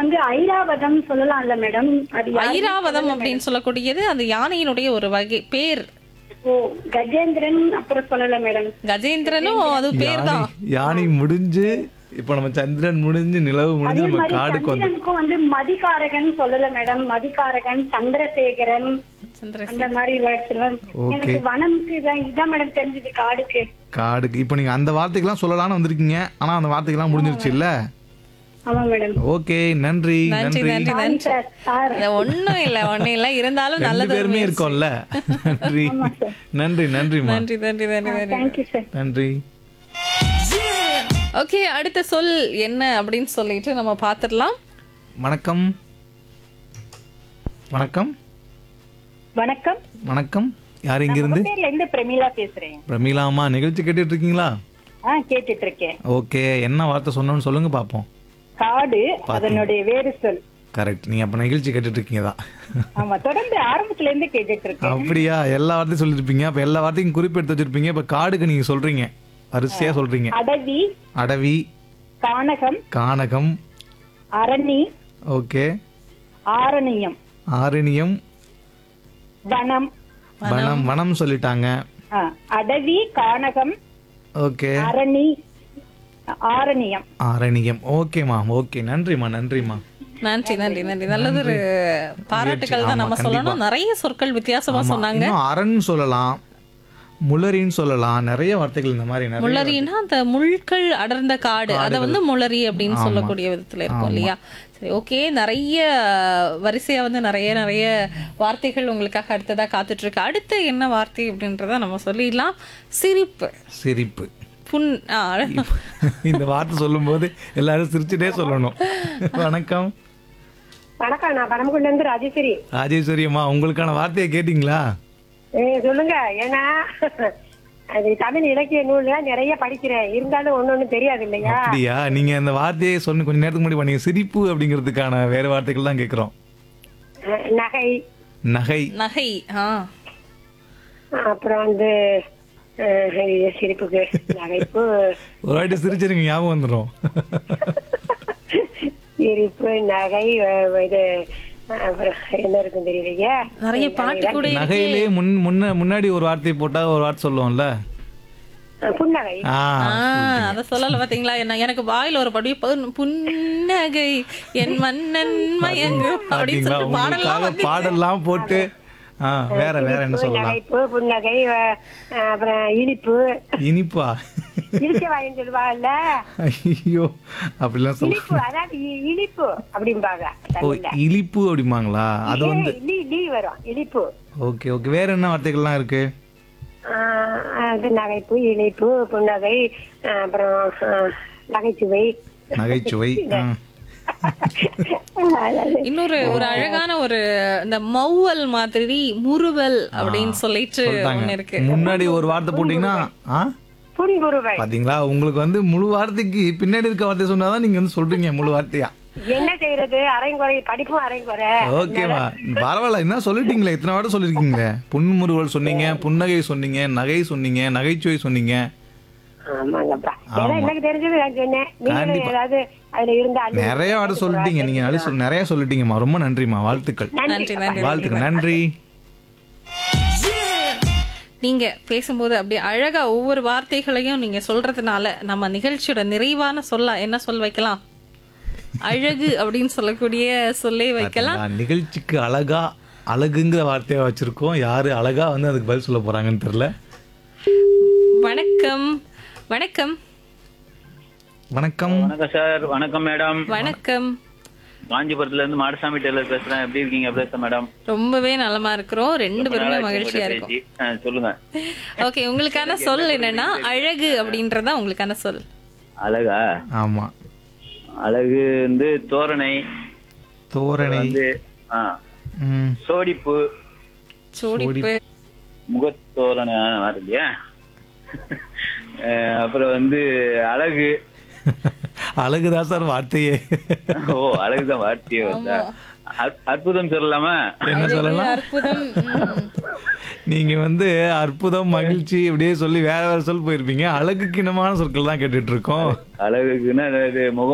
வந்து ஐராவதம் சொல்லலாம்ல மேடம் அது யாருமே ஐராவதம் சொல்லல அப்படின்னு சொல்லக்கூடியது அந்த யானையினுடைய ஒரு வகை பேர் மேடம். ஓ கஜேந்திரன் அப்புறம் சொல்லல மேடம் கஜேந்திரனும் அது பேர் யானை தான் யானை முடிஞ்சு இப்ப நம்ம சந்திரன் முடிஞ்சு நிலவு அதே முடிஞ்சு நம்ம மாதிரி காடுக்கு வந்து சந்திரனுக்கும் வந்து மதிகாரகன் சொல்லல மேடம் மதிகாரகன் சந்திரசேகரன் சந்திரசேகர் அந்த மாதிரி words எல்லாம் எனக்கு வனம்க்கு இதான் இதான் மேடம் தெரிஞ்சது காடுக்கு காடுக்கு இப்ப நீங்க அந்த வார்த்தைக்கெல்லாம் சொல்லலாம்னு வந்திருக்கீங்க ஆனா அந்த வார்த்தைக்கெல்லாம் முடிஞ்சிருச்சு இல்ல ஆமா மேடம் ஓகே நன்றி நன்றி நன்றி நன்றி சாரி நன்றி சார் சார் அது ஒண்ணும் இல்ல ஒண்ணும் இல்ல இருந்தாலும் ரெண்டு நல்லது பேருமே இருக்கோம்ல நன்றி நன்றி நன்றிமா நன்றி நன்றி நன்றி நன்றி தேங்க்யூ சார் நன்றி ஓகே அடுத்த சொல் என்ன அப்படின்னு சொல்லிட்டு நம்ம பாத்துடலாம் வணக்கம் வணக்கம் வணக்கம் வணக்கம் யார் இங்கிருந்து பேர்ல இருந்து பிரமிளா பேசுறேன் பிரமீலாமா நிகழ்ச்சி கேட்டுட்டு இருக்கீங்களா ஆ கேட்டுட்டு இருக்கேன் ஓகே என்ன வார்த்தை சொன்னோன்னு சொல்லுங்க பாப்போம் காடு அதனுடைய வேறு சொல் கரெக்ட் நீங்க அப்ப நிகழ்ச்சி கேட்டுட்டு இருக்கீங்க தான் ஆமா தொடர்ந்து ஆரம்பத்துல இருந்து கேட்டுட்டு இருக்கேன் அப்படியா எல்லா வார்த்தையும் சொல்லிருப்பீங்க அப்ப எல்லா வார்த்தையும் குறிப்பெடுத்து வச்சிருப்பீங்க இப்ப காடுக்கு நீங்க சொல்றீங்க வரிசையா சொல்றீங்க அடவி அடவி கானகம் கானகம் அரணி ஓகே ஆரணியம் ஆரணியம் வனம் வனம் வனம் சொல்லிட்டாங்க ஆ, அடவி கானகம் ஓகே அரணி ஆரணியம் ஆரணியம் ஓகேம்மா ஓகே நன்றிம்மா நன்றிம்மா நன்றி நன்றி நன்றி நல்லது ஒரு பாராட்டுகள் தான் நம்ம சொல்லணும் நிறைய சொற்கள் வித்தியாசமா ஆமா, சொன்னாங்க இன்னும் அரண் சொல்லலாம் முளரின்னு சொல்லலாம் நிறைய வார்த்தைகள் இந்த மாதிரி நிறைய முளரின்னா அந்த முள்கள் அடர்ந்த காடு அதை வந்து முளரி அப்படின்னு சொல்லக்கூடிய விதத்துல இருக்கும் இல்லையா சரி ஓகே நிறைய வரிசையா வந்து நிறைய நிறைய வார்த்தைகள் உங்களுக்காக அடுத்ததா காத்துட்டு இருக்கு அடுத்து என்ன வார்த்தை அப்படின்றத நம்ம சொல்லிடலாம் சிரிப்பு சிரிப்பு புண் ஆ, இந்த வார்த்தை சொல்லும்போது எல்லாரும் சிரிச்சுட்டே சொல்லணும் வணக்கம் வணக்கம் நான் பரமக்குள்ள இருந்து ராஜேஸ்வரி ராஜேஸ்வரி அம்மா உங்களுக்கான வார்த்தையை கேட்டிங்களா சொல்லுங்க ஏன்னா அது தமிழ் இலக்கிய நூல்ல நிறைய படிக்கிறேன் இருந்தாலும் ஒன்னொன்னு தெரியாது இல்லையா அப்படியா நீங்க அந்த வார்த்தையை சொன்ன கொஞ்ச நேரத்துக்கு முன்னாடி பண்ணீங்க சிரிப்பு அப்படிங்கிறதுக்கான வேற வார்த்தைகள் தான் கேட்குறோம் நகை நகை நகை ஆ அப்புறம் வந்து அஹ், ஐயோ, சிரிப்புக்கு நகைப்பு ஒரு வாட்டி சிரிச்சிருங்க ஞாபகம் வந்துடும் சிரிப்பு நகை அஹ், இது அப்புறம் என்ன இருக்கும் தெரியலையே நிறைய பாட்டு கூட இருக்கு. நகையிலே முன் முன்ன முன்னாடி ஒரு வார்த்தையை போட்டா ஒரு வார்த்தை சொல்லுவோம்ல அஹ், புன்னகை ஆ ஆ அத சொல்லல பாத்தீங்களா என்ன எனக்கு வாயில ஒரு படி பொன்- புன்னகை என் மன்னன் மயங்கு அப்படின்னு பாத்தீங்களா சொல்லிட்டு பாடலாம் உங்களுக்காக பாடலாம் போட்டு ஆ வேற வேற என்ன சொல்லலாம் நகைப்பு புன்னகை அஹ், அப்புறம் இனிப்பு இனிப்பா இனிச்ச வாயின்னு சொல்லுவாங்கல்ல ஐயோ அப்படிலாம் சொல்ல இனிப்பு அதாவது இ- இனிப்பு அப்படிம்பாங்க ஓ தமிழ்ல இனிப்பு அப்படிம்பாங்களா அது வந்து ஏ, லீ லீ வரும் இனிப்பு ஓகே ஓகே வேற என்ன வார்த்தைகள்லாம் இருக்கு ஆஹ், அது நகைப்பு இனிப்பு புன்னகை அஹ், அப்புறம் அஹ், நகைச்சுவை நகைச்சுவை ஆ. அதாவது இன்னொரு ஒரு அழகான ஒரு இந்த மௌவல் மாதிரி முறுவல் அப்படின்னு சொல்லிட்டு ஒண்ணு இருக்கு முன்னாடி ஒரு வார்த்தை போட்டீங்கன்னா ஆ புன்குருவை பாத்தீங்களா உங்களுக்கு வந்து முழு வார்த்தைக்கு பின்னாடி இருக்க வார்த்தை சொன்னாதான் நீங்க வந்து சொல்றீங்க முழு வார்த்தையா என்ன செய்யறது அரைங்குறை படிப்பும் அரைங்குறை ஓகேவா பரவாயில்ல என்ன சொல்லிட்டீங்களே இத்தனை வார்த்தை சொல்லிருக்கீங்களே புன்முறுவல் சொன்னீங்க புன்னகை சொன்னீங்க நகை சொன்னீங்க நகைச்சுவை சொன்னீங்க ஆமாங்கப்பா ஏன்னா எனக்கு தெரிஞ்சது நான் சொன்னேன் நீங்களும் ஏதாவது அதுல இருந்தா அள்ளி நிறைய வார்த்தை சொல்லிட்டீங்க நீங்க நல்ல சொல் நிறைய சொல்லிட்டீங்கம்மா ரொம்ப நன்றிம்மா வாழ்த்துக்கள் நன்றி நன்றி வாழ்த்துக்கள் நன்றி நீங்க பேசும்போது அப்படியே அழகா ஒவ்வொரு வார்த்தைகளையும் நீங்க சொல்றதுனால நம்ம நிகழ்ச்சியோட நிறைவான சொல்ல என்ன சொல் வைக்கலாம் அழகு அப்படின்னு சொல்லக்கூடிய சொல்லே வைக்கலாம் பாத்தீங்களா, நிகழ்ச்சிக்கு அழகா அழகுங்கிற வார்த்தையை வச்சிருக்கோம் யாரு அழகா வந்து அதுக்கு பதில் சொல்ல போறாங்கன்னு தெரியல வணக்கம் வணக்கம் வணக்கம் வணக்கம் சார் வணக்கம் மேடம் வணக்கம் காஞ்சிபுரத்துல இருந்து மாடசாமி டெய்லர் பேசுறேன் எப்படி இருக்கீங்க பேச மேடம் ரொம்பவே நலமா இருக்கிறோம் ரெண்டு பேருமே மகிழ்ச்சியா இருக்கும் பேசி. ஆ, சொல்லுங்க ஓகே உங்களுக்கான சொல் என்னன்னா அழகு அப்படின்றதா உங்களுக்கான சொல் அழகா ஆமா அழகு வந்து தோரணை தோரணை வந்து ஆ, ம், சோடிப்பு சோடிப்பு முகத்தோரணை வரும் இல்லையா அஹ், அப்புறம் வந்து அழகு அழகுதான் சார் வார்த்தையே ஓ அழகுதான் வார்த்தையே வந்தா அற்- அற்புதம் சொல்லலாமா என்ன சொல்லலாம் அற்புதம் ம். நீங்க வந்து அற்புதம் மகிழ்ச்சி இப்படியே சொல்லி வேற வேற சொல் போயிருப்பீங்க அழகுக்கு இனமான சொற்கள் தான் கேட்டுட்டு இருக்கோம் அழகுக்குன்னா இது முகம்